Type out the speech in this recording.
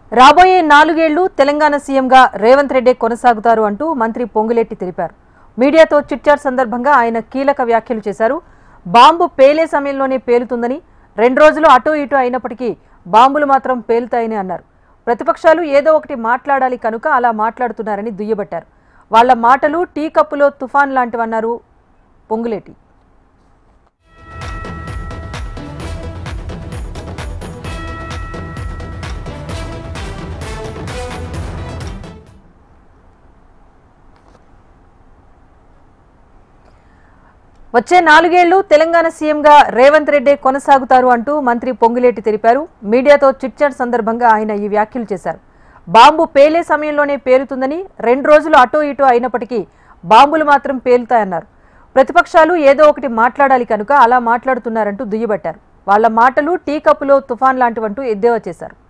రాబోయే నాలుగేళ్లు తెలంగాణ సీఎంగా రేవంత్ రెడ్డి కొనసాగుతారు అంటూ మంత్రి పొంగులేటి తెలిపారు మీడియాతో చిట్చాట్ సందర్భంగా ఆయన కీలక వ్యాఖ్యలు చేశారు బాంబు పేలే సమయంలోనే పేలుతుందని రెండు రోజులు అటూ ఇటూ అయినప్పటికీ బాంబులు మాత్రం పేలుతాయని అన్నారు ప్రతిపక్షాలు ఏదో ఒకటి మాట్లాడాలి కనుక అలా మాట్లాడుతున్నారని దుయ్యబట్టారు వాళ్ళ మాటలు టీ కప్పులో తుఫాన్ లాంటివన్నారు పొంగులేటి వచ్చే నాలుగేళ్లు తెలంగాణ సీఎంగా రేవంత్ రెడ్డి కొనసాగుతారు అంటూ మంత్రి పొంగులేటి తెలిపారు మీడియాతో చిట్చాట్ సందర్భంగా ఆయన ఈ వ్యాఖ్యలు చేశారు బాంబు పేలే సమయంలోనే పేలుతుందని రెండు రోజులు అటూ ఇటూ అయినప్పటికీ బాంబులు మాత్రం పేలుతాయన్నారు ప్రతిపక్షాలు ఏదో ఒకటి మాట్లాడాలి కనుక అలా మాట్లాడుతున్నారంటూ దుయ్యబట్టారు వాళ్ళ మాటలు టీ కప్పులో తుఫాన్ లాంటివంటూ ఎద్దేవా చేశారు